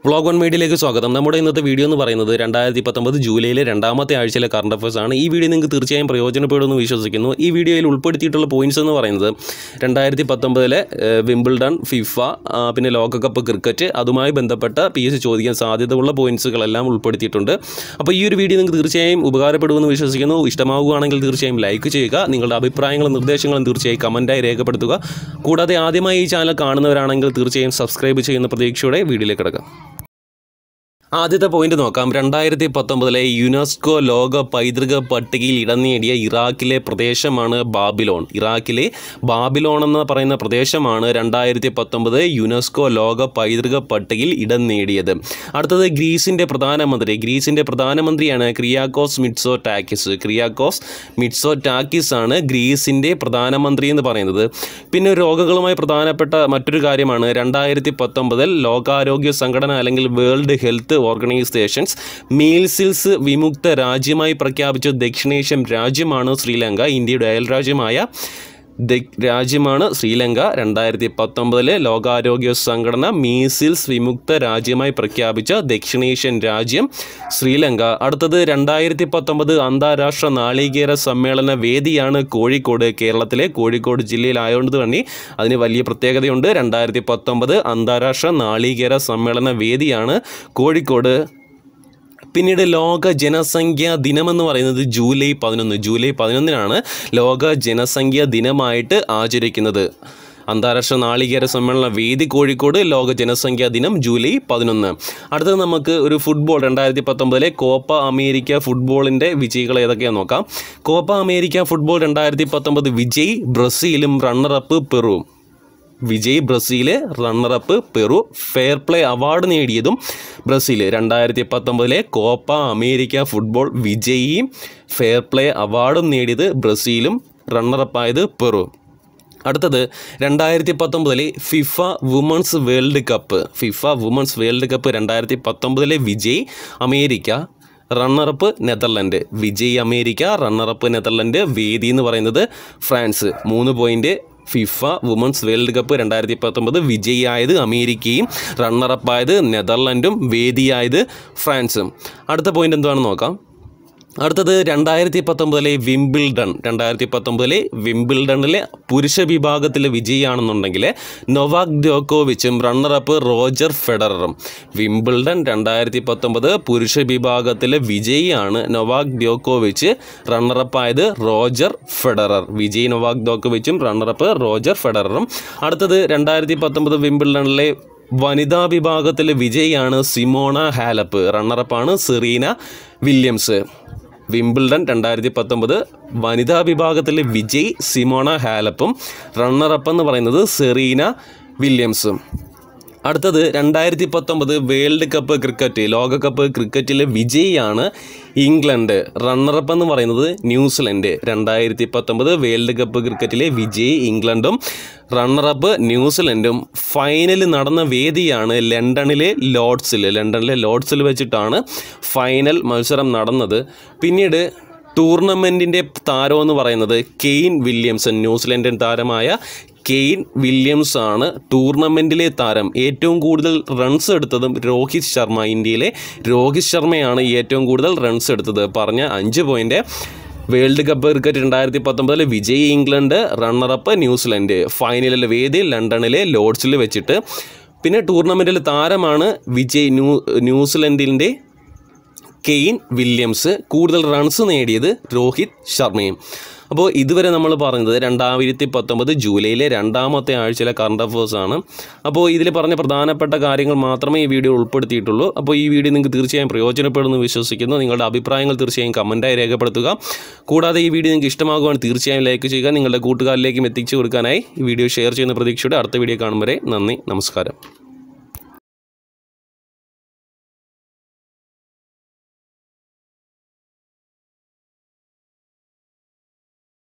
vlog one മീഡിയയിലേക്ക് സ്വാഗതം നമ്മുടെ ഇന്നത്തെ വീഡിയോ എന്ന് പറയുന്നത് രണ്ടായിരത്തി പത്തൊമ്പത് ജൂലൈയിലെ രണ്ടാമത്തെ ആഴ്ചയിലെ കറണ്ട് അഫയേഴ്സ് ആണ് ഈ വീഡിയോ നിങ്ങൾക്ക് തീർച്ചയായും പ്രയോജനപ്പെടുമെന്ന് വിശ്വസിക്കുന്നു ഈ വീഡിയോയിൽ ഉൾപ്പെടുത്തിയിട്ടുള്ള പോയിന്റ്സ് എന്ന് പറയുന്നത് രണ്ടായിരത്തി പത്തൊമ്പതിലെ വിംബിൾഡൺ ഫിഫ ആ, പിന്നെ ലോകകപ്പ് ക്രിക്കറ്റ് അതുമായി ബന്ധപ്പെട്ട പി എസ് സി ചോദിക്കാൻ സാധ്യതയുള്ള പോയിന്റ്സുകളെല്ലാം ഉൾപ്പെടുത്തിയിട്ടുണ്ട് അപ്പോൾ ഈ ഒരു വീഡിയോ നിങ്ങൾക്ക് തീർച്ചയായും ഉപകാരപ്പെടുമെന്ന് വിശ്വസിക്കുന്നു ഇഷ്ടമാവുകയാണെങ്കിൽ തീർച്ചയായും ലൈക്ക് ചെയ്യുക നിങ്ങളുടെ അഭിപ്രായങ്ങളും നിർദ്ദേശങ്ങളും തീർച്ചയായും കമൻറ്റായി രേഖപ്പെടുത്തുക കൂടാതെ ആദ്യമായി ഈ ചാനൽ കാണുന്നവരാണെങ്കിൽ തീർച്ചയായും സബ്സ്ക്രൈബ് ചെയ്യുന്ന പ്രതീക്ഷയോടെ വീഡിയോയിലേക്ക് കിടക്കാം ആദ്യത്തെ പോയിന്റ് നോക്കാം രണ്ടായിരത്തി പത്തൊമ്പതിലെ യുനെസ്കോ ലോക പൈതൃക പട്ടികയിൽ ഇടം നേടിയ ഇറാഖിലെ പ്രദേശമാണ് ബാബിലോൺ ഇറാഖിലെ ബാബിലോൺ എന്ന് പറയുന്ന പ്രദേശമാണ് രണ്ടായിരത്തി പത്തൊമ്പത് യുനെസ്കോ ലോക പൈതൃക പട്ടികയിൽ ഇടം നേടിയത് അടുത്തത് ഗ്രീസിൻ്റെ പ്രധാനമന്ത്രി ഗ്രീസിൻ്റെ പ്രധാനമന്ത്രിയാണ് ക്രിയാക്കോസ് മിറ്റ്സോ ടാക്കിസ് ക്രിയാക്കോസ് മിറ്റ്സോ ടാക്കിസ് ആണ് ഗ്രീസിൻ്റെ പ്രധാനമന്ത്രി എന്ന് പറയുന്നത് പിന്നെ രോഗങ്ങളുമായി പ്രധാനപ്പെട്ട മറ്റൊരു കാര്യമാണ് രണ്ടായിരത്തി പത്തൊമ്പതിൽ ലോകാരോഗ്യ സംഘടന അല്ലെങ്കിൽ വേൾഡ് ഹെൽത്ത് ഓർഗനൈസേഷൻസ് മീൽസിൽസ് വിമുക്ത രാജ്യമായി പ്രഖ്യാപിച്ച ദക്ഷിണേഷ്യൻ രാജ്യമാണ് ശ്രീലങ്ക ഇന്ത്യയുടെ അയൽ രാജ്യമായ ദ- രാജ്യമാണ് ശ്രീലങ്ക രണ്ടായിരത്തി പത്തൊമ്പതിലെ ലോകാരോഗ്യ സംഘടന മീസിൽസ് വിമുക്ത രാജ്യമായി പ്രഖ്യാപിച്ച ദക്ഷിണേഷ്യൻ രാജ്യം ശ്രീലങ്ക അടുത്തത് രണ്ടായിരത്തി പത്തൊമ്പത് അന്താരാഷ്ട്ര നാളികേര സമ്മേളന വേദിയാണ് കോഴിക്കോട് കേരളത്തിലെ കോഴിക്കോട് ജില്ലയിലായതുകൊണ്ട് തന്നെ അതിന് വലിയ പ്രത്യേകതയുണ്ട് രണ്ടായിരത്തി പത്തൊമ്പത് അന്താരാഷ്ട്ര നാളികേര സമ്മേളന വേദിയാണ് കോഴിക്കോട് പിന്നീട് ലോക ജനസംഖ്യാ ദിനമെന്ന് പറയുന്നത് ജൂലൈ പതിനൊന്ന് ജൂലൈ പതിനൊന്നിനാണ് ലോക ജനസംഖ്യാ ദിനമായിട്ട് ആചരിക്കുന്നത് അന്താരാഷ്ട്ര നാളികേര സമ്മേളന വേദി കോഴിക്കോട് ലോക ജനസംഖ്യാ ദിനം ജൂലൈ പതിനൊന്ന് അടുത്തത് നമുക്ക് ഒരു ഫുട്ബോൾ രണ്ടായിരത്തി പത്തൊമ്പതിലെ കോപ്പ അമേരിക്ക ഫുട്ബോളിൻ്റെ വിജയികൾ ഏതൊക്കെയാണെന്ന് നോക്കാം കോപ്പ അമേരിക്ക ഫുട്ബോൾ രണ്ടായിരത്തി പത്തൊമ്പത് വിജയ് ബ്രസീലും റണ്ണറപ്പ് പെറുവും വിജയ് Brazil runner up Peru fair play award നേടിയതും ബ്രസീൽ രണ്ടായിരത്തി പത്തൊമ്പതിലെ കോപ്പ അമേരിക്ക ഫുട്ബോൾ വിജയിയും ഫെയർ പ്ലേ അവാർഡും നേടിയത് ബ്രസീലും റണ്ണറപ്പായത് പെറു അടുത്തത് രണ്ടായിരത്തി പത്തൊമ്പതിലെ FIFA women's world cup FIFA women's world cup രണ്ടായിരത്തി പത്തൊമ്പതിലെ വിജയ് അമേരിക്ക റണ്ണറപ്പ് നെതർലൻഡ് വിജയ് അമേരിക്ക റണ്ണറപ്പ് നെതർലൻഡ് വേദി എന്ന് പറയുന്നത് ഫ്രാൻസ് മൂന്ന് point FIFA women's world cup രണ്ടായിരത്തി പത്തൊമ്പത് വിജയിയായത് അമേരിക്കയും റണ്ണറപ്പായത് നെതർലൻഡും വേദിയായത് ഫ്രാൻസും അടുത്ത പോയിന്റ് എന്താണെന്ന് നോക്കാം അടുത്തത് രണ്ടായിരത്തി പത്തൊമ്പതിലെ വിംബിൾഡൺ രണ്ടായിരത്തി പത്തൊമ്പതിലെ വിംബിൾഡണിലെ പുരുഷ വിഭാഗത്തിലെ വിജയിയാണെന്നുണ്ടെങ്കിൽ നൊവാക് ദ്യോക്കോവിച്ചും റണ്ണറപ്പ് റോജർ ഫെഡററും വിംബിൾഡൺ രണ്ടായിരത്തി പത്തൊമ്പത് പുരുഷ വിഭാഗത്തിലെ വിജയിയാണ് നൊവാക് ദ്യോക്കോവിച്ച് റണ്ണറപ്പായത് റോജർ ഫെഡറർ വിജയ് നൊവാക് ദ്യോക്കോവിച്ചും റണ്ണറപ്പ് റോജർ ഫെഡററും അടുത്തത് രണ്ടായിരത്തി പത്തൊമ്പത് വിംബിൾഡണിലെ വനിതാ വിഭാഗത്തിലെ വിജയിയാണ് സിമോണ ഹാലപ്പ് റണ്ണറപ്പാണ് സെറീന വില്യംസ് വിംബിൾഡൺ രണ്ടായിരത്തി പത്തൊമ്പത് വനിതാ വിഭാഗത്തിലെ വിജയ് സിമോണ ഹാലപ്പും റണ്ണറപ്പ് എന്ന് പറയുന്നത് സെറീന വില്യംസും അടുത്തത് രണ്ടായിരത്തി പത്തൊമ്പത് വേൾഡ് കപ്പ് ക്രിക്കറ്റ് ലോകകപ്പ് ക്രിക്കറ്റിലെ വിജയിയാണ് ഇംഗ്ലണ്ട് റണ്ണറപ്പ് എന്ന് പറയുന്നത് ന്യൂസിലൻഡ് രണ്ടായിരത്തി പത്തൊമ്പത് വേൾഡ് കപ്പ് ക്രിക്കറ്റിലെ വിജയ് ഇംഗ്ലണ്ടും റണ്ണറപ്പ് ന്യൂസിലൻഡും ഫൈനൽ നടന്ന വേദിയാണ് ലണ്ടനിലെ ലോർഡ്സിൽ ലണ്ടനിലെ ലോർഡ്സിൽ വെച്ചിട്ടാണ് ഫൈനൽ മത്സരം നടന്നത് പിന്നീട് ടൂർണമെൻറ്റിൻ്റെ താരം എന്ന് പറയുന്നത് കെയ്ൻ വില്യംസൺ ന്യൂസിലൻഡൻ താരമായ കെയ്ൻ വില്യംസ് ആണ് ടൂർണമെൻറ്റിലെ താരം ഏറ്റവും കൂടുതൽ റൺസ് എടുത്തതും രോഹിത് ശർമ്മ ഇന്ത്യയിലെ രോഹിത് ശർമ്മയാണ് ഏറ്റവും കൂടുതൽ റൺസ് എടുത്തത് പറഞ്ഞ അഞ്ച് പോയിൻ്റ് വേൾഡ് കപ്പ് ക്രിക്കറ്റ് രണ്ടായിരത്തി പത്തൊമ്പതിൽ വിജയ് ഇംഗ്ലണ്ട് റണ്ണറപ്പ് ന്യൂസിലൻഡ് ഫൈനലിലെ വേദി ലണ്ടനിലെ ലോർഡ്സിൽ വെച്ചിട്ട് പിന്നെ ടൂർണമെൻറ്റിലെ താരമാണ് വിജയ് ന്യൂ ന്യൂസിലൻഡിൻ്റെ കെയ്ൻ വില്യംസ് കൂടുതൽ റൺസ് നേടിയത് രോഹിത് ശർമ്മയും അപ്പോൾ ഇതുവരെ നമ്മൾ പറഞ്ഞത് രണ്ടായിരത്തി പത്തൊമ്പത് ജൂലൈയിലെ രണ്ടാമത്തെ ആഴ്ചയിലെ കറണ്ട് അഫേഴ്സ് ആണ് അപ്പോൾ ഇതിൽ പറഞ്ഞ പ്രധാനപ്പെട്ട കാര്യങ്ങൾ മാത്രമേ ഈ വീഡിയോ ഉൾപ്പെടുത്തിയിട്ടുള്ളൂ അപ്പോൾ ഈ വീഡിയോ നിങ്ങൾക്ക് തീർച്ചയായും പ്രയോജനപ്പെടുമെന്ന് വിശ്വസിക്കുന്നു നിങ്ങളുടെ അഭിപ്രായങ്ങൾ തീർച്ചയായും കമൻറ്റായി രേഖപ്പെടുത്തുക കൂടാതെ ഈ വീഡിയോ നിങ്ങൾക്ക് ഇഷ്ടമാകുവാണെങ്കിൽ തീർച്ചയായും ലൈക്ക് ചെയ്യുക നിങ്ങളുടെ കൂട്ടുകാരിലേക്കും എത്തിച്ചു കൊടുക്കാനായി ഈ വീഡിയോ ഷെയർ ചെയ്യുന്ന പ്രതീക്ഷയോടെ അടുത്ത വീഡിയോ കാണും വരെ നന്ദി നമസ്കാരം